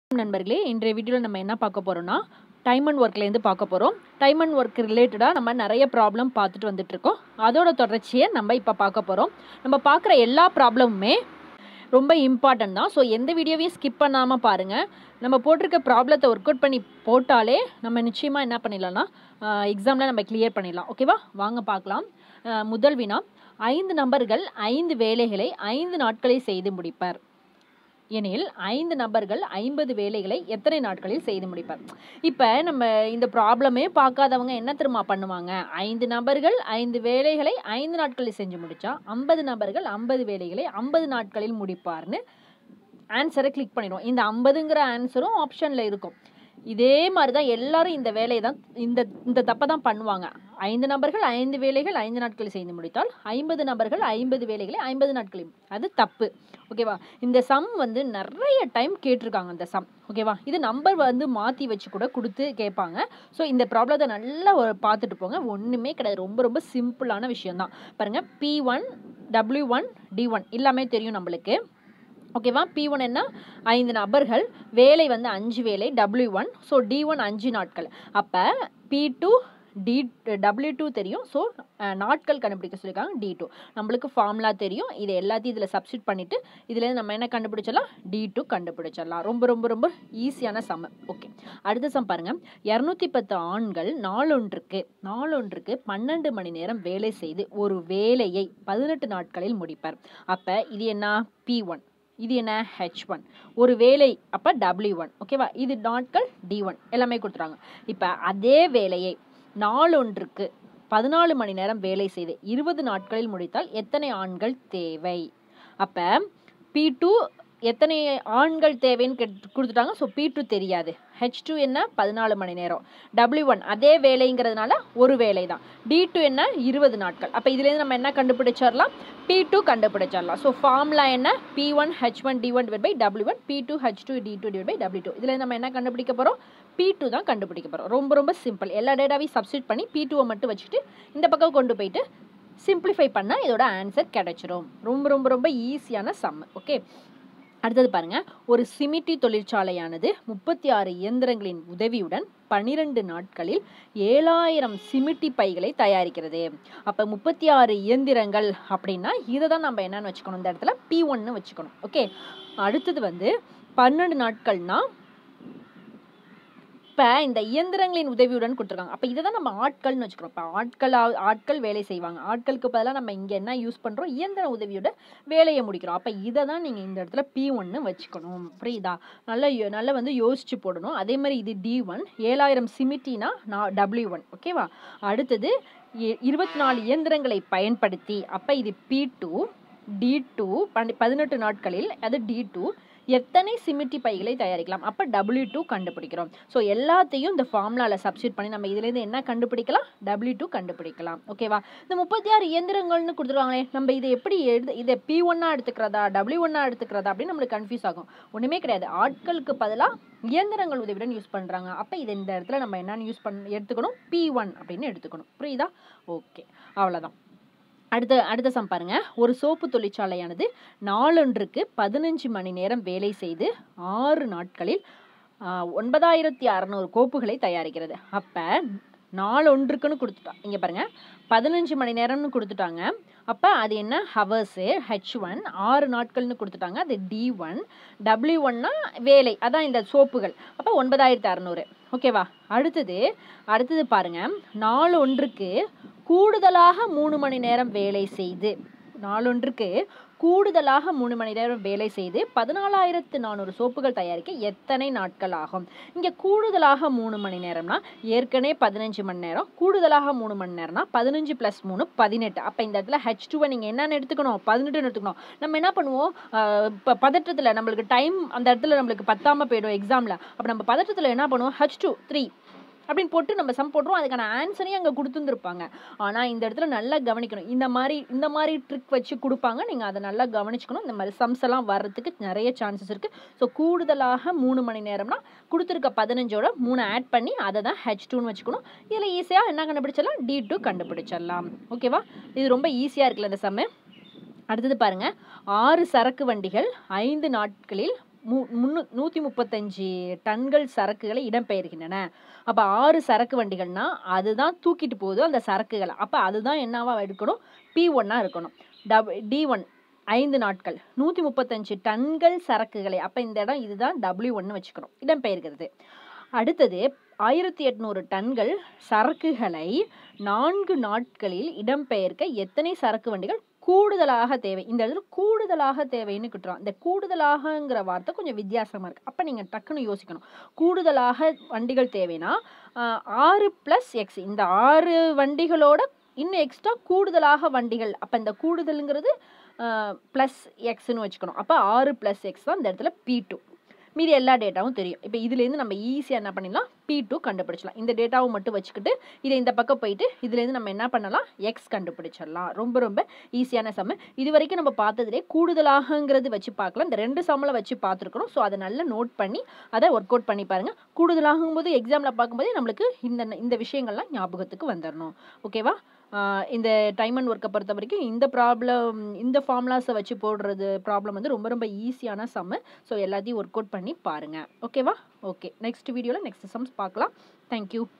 நண்பர்களே இன்றைய வீடியோவில் நம்ம என்ன பார்க்க போகிறோம்னா டைம் அண்ட் ஒர்க்லேருந்து பார்க்க போகிறோம் டைம் அண்ட் ஒர்க் ரிலேட்டடாக நம்ம நிறைய ப்ராப்ளம் பார்த்துட்டு வந்துட்டுருக்கோம் அதோட தொடர்ச்சியை நம்ம இப்போ பார்க்க போகிறோம் நம்ம பார்க்குற எல்லா ப்ராப்ளமுமே ரொம்ப இம்பார்ட்டன்ட் தான் ஸோ எந்த வீடியோவையும் ஸ்கிப் பண்ணாமல் பாருங்கள் நம்ம போட்டிருக்க ப்ராப்ளத்தை ஒர்க் அவுட் பண்ணி போட்டாலே நம்ம நிச்சயமாக என்ன பண்ணிடலாம்னா எக்ஸாமில் நம்ம கிளியர் பண்ணிடலாம் ஓகேவா வாங்க பார்க்கலாம் அஹ், முதல் வினா ஐந்து நபர்கள் ஐந்து வேலைகளை ஐந்து நாட்களில் செய்து முடிப்பர் எனில் ஐந்து நபர்கள் ஐம்பது வேலைகளை எத்தனை நாட்களில் செய்து முடிப்பர் இப்போ நம்ம இந்த ப்ராப்ளமே பார்க்காதவங்க என்ன தெரியுமா பண்ணுவாங்க ஐந்து நபர்கள் ஐந்து வேலைகளை ஐந்து நாட்களில் செஞ்சு முடிச்சா ஐம்பது நபர்கள் ஐம்பது வேலைகளை ஐம்பது நாட்களில் முடிப்பார்னு ஆன்சரை கிளிக் பண்ணிடுவோம் இந்த ஐம்பதுங்கிற ஆன்சரும் ஆப்ஷனில் இருக்கும் இதே மாதிரி தான் எல்லாரும் இந்த வேலையை தான் இந்த இந்த தப்பை தான் பண்ணுவாங்க ஐந்து நபர்கள் ஐந்து வேலைகள் ஐந்து நாட்களில் செய்து முடித்தால் ஐம்பது நபர்கள் ஐம்பது வேலைகளை ஐம்பது நாட்களில் அது தப்பு ஓகேவா இந்த சம் வந்து நிறைய டைம் கேட்டிருக்காங்க இந்த சம் ஓகேவா இது நம்பர் வந்து மாற்றி வச்சு கூட கொடுத்து கேட்பாங்க ஸோ இந்த ப்ராப்ளத்தை நல்லா ஒரு பார்த்துட்டு போங்க ஒன்றுமே கிடையாது ரொம்ப ரொம்ப சிம்பிளான விஷயம்தான் பாருங்கள் P one W one T one எல்லாமே தெரியும் நம்மளுக்கு ஓகேவா பி ஒன் என்ன ஐந்து நபர்கள் வேலை வந்து அஞ்சு வேலை W one so T one அஞ்சு நாட்கள் அப்போ P two T W two தெரியும் ஸோ நாட்கள் கண்டுபிடிக்க சொல்லியிருக்காங்க டி டூ நம்மளுக்கு ஃபார்முலா தெரியும் இது எல்லாத்தையும் இதில் சப்ஸ்டிட் பண்ணிவிட்டு இதில் நம்ம என்ன கண்டுபிடிச்சிடலாம் டி டூ கண்டுபிடிச்சிடலாம் ரொம்ப ரொம்ப ரொம்ப ஈஸியான சம ஓகே அடுத்த சம் பாருங்கள் இரநூத்தி பத்து ஆண்கள் நாளொன்றுக்கு நாளொன்றுக்கு பன்னெண்டு மணி நேரம் வேலை செய்து ஒரு வேலையை பதினெட்டு நாட்களில் முடிப்பர் அப்போ இது என்ன பி ஒன் இது என்ன ஹெச் ஒன் ஒரு வேலை அப்போ டபிள்யூ ஒன் ஓகேவா இது நாட்கள் டி ஒன் எல்லாமே கொடுத்துறாங்க இப்போ அதே வேலையை நாளொன்றுக்கு பதினாலு மணி நேரம் வேலை செய்து இருபது நாட்களில் முடித்தால் எத்தனை ஆண்கள் தேவை அப்போ பி டூ எத்தனை ஆண்கள் தேவைன்னு கேட் கொடுத்துட்டாங்க ஸோ பி டூ தெரியாது ஹெச் டூ என்ன பதினாலு மணி நேரம் டபிள்யூ ஒன் அதே வேலைங்கிறதுனால ஒரு வேலை தான் டி டூ என்ன இருபது நாட்கள் அப்போ இதுலேருந்து நம்ம என்ன கண்டுபிடிச்சிடலாம் பி டூ கண்டுபிடிச்சிடலாம் ஸோ ஃபார்முலா என்ன P one H one T one divide by W one P two H two T two divide by W two இதில் நம்ம என்ன கண்டுபிடிக்க போகிறோம் பி டூ தான் கண்டுபிடிக்க போகிறோம் ரொம்ப ரொம்ப சிம்பிள் எல்லா டேட்டாவையும் சப்ஸ்டிட் பண்ணி பி டூவை மட்டும் வச்சுட்டு இந்த பக்கம் கொண்டு போயிட்டு சிம்பிளிஃபை பண்ணால் இதோட ஆன்சர் கிடைச்சிரும் ரொம்ப ரொம்ப ரொம்ப ஈஸியான சம் ஓகே அடுத்தது பாருங்க ஒரு சிமிட்டி தொழிற்சாலையானது முப்பத்தி ஆறு இயந்திரங்களின் உதவியுடன் பனிரெண்டு நாட்களில் ஏழாயிரம் சிமிட்டி பைகளை தயாரிக்கிறது அப்போ முப்பத்தி ஆறு இயந்திரங்கள் அப்படின்னா இதை தான் நம்ம என்னன்னு வச்சுக்கணும் இந்த இடத்துல பி ஒன்னு வச்சுக்கணும் ஓகே அடுத்தது வந்து பன்னெண்டு நாட்கள்னா இப்போ இந்த இயந்திரங்களின் உதவியுடன் கொடுத்துருக்காங்க அப்போ இதை தான் நம்ம ஆட்கள்னு வச்சுக்கிறோம் இப்போ ஆட்கள் ஆ- ஆட்கள் வேலை செய்வாங்க ஆட்களுக்கு பதிலாக நம்ம இங்கே என்ன யூஸ் பண்ணுறோம் இயந்திர உதவியோட வேலையை முடிக்கிறோம் அப்போ இதை தான் நீங்கள் இந்த இடத்துல பி ஒன்னு வச்சுக்கணும் புரியுதா நல்லா யோ- நல்லா வந்து யோசிச்சு போடணும் அதே மாதிரி இது டி ஒன் ஏழாயிரம் சிமிட்டினா நான் டபிள்யூ ஒன் ஓகேவா அடுத்தது இ- இருபத்தி நாலு இயந்திரங்களை பயன்படுத்தி அப்போ இது பி டூ டி டூ பதினெட்டு நாட்களில் அது டி டூ எத்தனை சிமிட்டி பைகளை தயாரிக்கலாம் அப்போ டபிள்யூ டூ கண்டுபிடிக்கிறோம் ஸோ எல்லாத்தையும் இந்த ஃபார்முலாவில் சப்ஸ்டியூட் பண்ணி நம்ம இதுலேருந்து என்ன கண்டுபிடிக்கலாம் டபிள்யூ டூ கண்டுபிடிக்கலாம் ஓகேவா இந்த முப்பத்தி ஆறு இயந்திரங்கள்னு கொடுத்துருவாங்களே நம்ம இதை எப்படி எழுது இதை பி ஒன்னாக எடுத்துக்கிறதா டபிள்யூ ஒன்னாக எடுத்துக்கிறதா அப்படின்னு நம்மளுக்கு கன்ஃபியூஸ் ஆகும் ஒன்றுமே கிடையாது ஆட்களுக்கு பதிலாக இயந்திரங்கள் உதவியுடன் யூஸ் பண்ணுறாங்க அப்போ இது இந்த இடத்துல நம்ம என்னன்னு யூஸ் பண்ண எடுத்துக்கணும் பி ஒன் அப்படின்னு எடுத்துக்கணும் புரியுதா ஓகே அவ்வளோதான் அடுத்த அடுத்த சம் பாருங்க ஒரு சோப்பு தொழிற்சாலையானது நாளொன்றுக்கு பதினஞ்சு மணி நேரம் வேலை செய்து ஆறு நாட்களில் ஆஹ், ஒன்பதாயிரத்தி அறநூறு கோப்புகளை தயாரிக்கிறது அப்போ நாளொன்றுக்குன்னு கொடுத்துட்டான் இங்கே பாருங்க பதினஞ்சு மணி நேரம்னு கொடுத்துட்டாங்க அப்போ அது என்ன ஹவர்ஸு ஹெச் ஒன் ஆறு நாட்கள்னு கொடுத்துட்டாங்க அது டி ஒன் டபிள்யூ ஒன்னா வேலை அதான் இந்த சோப்புகள் அப்போ ஒன்பதாயிரத்தி அறநூறு ஓகேவா அடுத்தது அடுத்தது பாருங்க நாள் ஒன்றுக்கு கூடுதலாக மூணு மணி நேரம் வேலை செய்து நாளொன்றுக்கு கூடுதலாக மூணு மணி நேரம் வேலை செய்து பதினாலாயிரத்து நானூறு சோப்புகள் தயாரிக்க எத்தனை நாட்கள் ஆகும் இங்கே கூடுதலாக மூணு மணி நேரம்னா ஏற்கனவே பதினஞ்சு மணி நேரம் கூடுதலாக மூணு மணி நேரம்னா பதினஞ்சு ப்ளஸ் மூணு பதினெட்டு அப்போ இந்த இடத்துல ஹெச் டூவை நீங்கள் என்னென்னு எடுத்துக்கணும் பதினெட்டுன்னு எடுத்துக்கணும் நம்ம என்ன பண்ணுவோம் இப்போ பதற்றத்தில் நம்மளுக்கு டைம் அந்த இடத்துல நம்மளுக்கு பத்தாமல் போயிடும் எக்ஸாமில் அப்போ நம்ம பதற்றத்தில் என்ன பண்ணுவோம் ஹெச் டூ த்ரீ அப்படின்னு போட்டு நம்ம சம் போட்டுருவோம் அதுக்கான ஆன்சரையும் அங்கே கொடுத்துருந்துருப்பாங்க ஆனால் இந்த இடத்துல நல்லா கவனிக்கணும் இந்த மாதிரி இந்த மாதிரி ட்ரிக் வச்சு கொடுப்பாங்க நீங்கள் அதை நல்லா கவனிச்சுக்கணும் இந்த மாதிரி சம்ஸ் எல்லாம் வர்றதுக்கு நிறைய சான்சஸ் இருக்குது ஸோ கூடுதலாக மூணு மணி நேரம்னா கொடுத்துருக்க பதினஞ்சோட மூணு ஆட் பண்ணி அதை தான் ஹெச் டூன்னு வச்சுக்கணும் இதில் ஈஸியாக என்ன கண்டுபிடிச்சிடலாம் டி டூ கண்டுபிடிச்சிடலாம் ஓகேவா இது ரொம்ப ஈஸியாக இருக்குல்ல இந்த சம்மு அடுத்தது பாருங்க ஆறு சரக்கு வண்டிகள் ஐந்து நாட்களில் மு முன்னூ நூற்றி முப்பத்தஞ்சு டன்கள் சரக்குகளை இடம்பெயர்கின்றன அப்போ ஆறு சரக்கு வண்டிகள்னா அதுதான் தூக்கிட்டு போகுது அந்த சரக்குகளை அப்போ அதுதான் என்னவா எடுக்கணும் பி ஒன்னாக இருக்கணும் டப் டி ஒன் ஐந்து நாட்கள் நூற்றி முப்பத்தஞ்சு டன்கள் சரக்குகளை அப்போ இந்த இடம் இதுதான் டபிள்யூ ஒன்று வச்சுக்கணும் இடம்பெயர்கிறது அடுத்தது ஆயிரத்தி எட்நூறு டன்கள் சரக்குகளை நான்கு நாட்களில் இடம்பெயர்க்க எத்தனை சரக்கு வண்டிகள் கூடுதலாக தேவை இந்த இடத்துல கூடுதலாக தேவைன்னு கிட்டுறோம் இந்த கூடுதலாகங்கிற வார்த்தை கொஞ்சம் வித்தியாசமாக இருக்குது அப்போ நீங்கள் டக்குன்னு யோசிக்கணும் கூடுதலாக வண்டிகள் தேவைன்னா ஆஹ், ஆறு ப்ளஸ் எக்ஸ் இந்த ஆறு வண்டிகளோட இன்னும் எக்ஸ்ட்ரா கூடுதலாக வண்டிகள் அப்போ இந்த கூடுதலுங்கிறது ப்ளஸ் எக்ஸ்னு வச்சுக்கணும் அப்போ ஆறு ப்ளஸ் எக்ஸ் தான் இந்த இடத்துல பி டூ மீதி எல்லா டேட்டாவும் தெரியும் இப்போ இதுலேருந்து நம்ம ஈஸியாக என்ன பண்ணிடலாம் பி டூ கண்டுபிடிச்சலாம் இந்த டேட்டாவை மட்டும் வச்சுக்கிட்டு இதை இந்த பக்கம் போயிட்டு இதுலேருந்து நம்ம என்ன பண்ணலாம் எக்ஸ் கண்டுபிடிச்சிடலாம் ரொம்ப ரொம்ப ஈஸியான சம்மு இது வரைக்கும் நம்ம பார்த்ததுலே கூடுதலாகங்கிறது வச்சு பார்க்கலாம் இந்த ரெண்டு சம்மில் வச்சு பார்த்துருக்குறோம் ஸோ அதை நல்லா நோட் பண்ணி அதை ஒர்க் அவுட் பண்ணி பாருங்கள் கூடுதலாகும் போது எக்ஸாமில் பார்க்கும்போதே நம்மளுக்கு இந்த இந்த விஷயங்கள்லாம் ஞாபகத்துக்கு வந்துடணும் ஓகேவா ஆஹ் இந்த டைம் அண்ட் ஒர்க்கை பொறுத்த வரைக்கும் இந்த ப்ராப்ளம் இந்த ஃபார்முலாஸை வச்சு போடுறது ப்ராப்ளம் வந்து ரொம்ப ரொம்ப ஈஸியான சம்மு ஸோ எல்லாத்தையும் ஒர்க் அவுட் பண்ணி பாருங்கள் ஓகேவா ஓகே நெக்ஸ்ட் வீடியோவில் நெக்ஸ்ட் சம்ஸ் பார்க்கலாம் தேங்க்யூ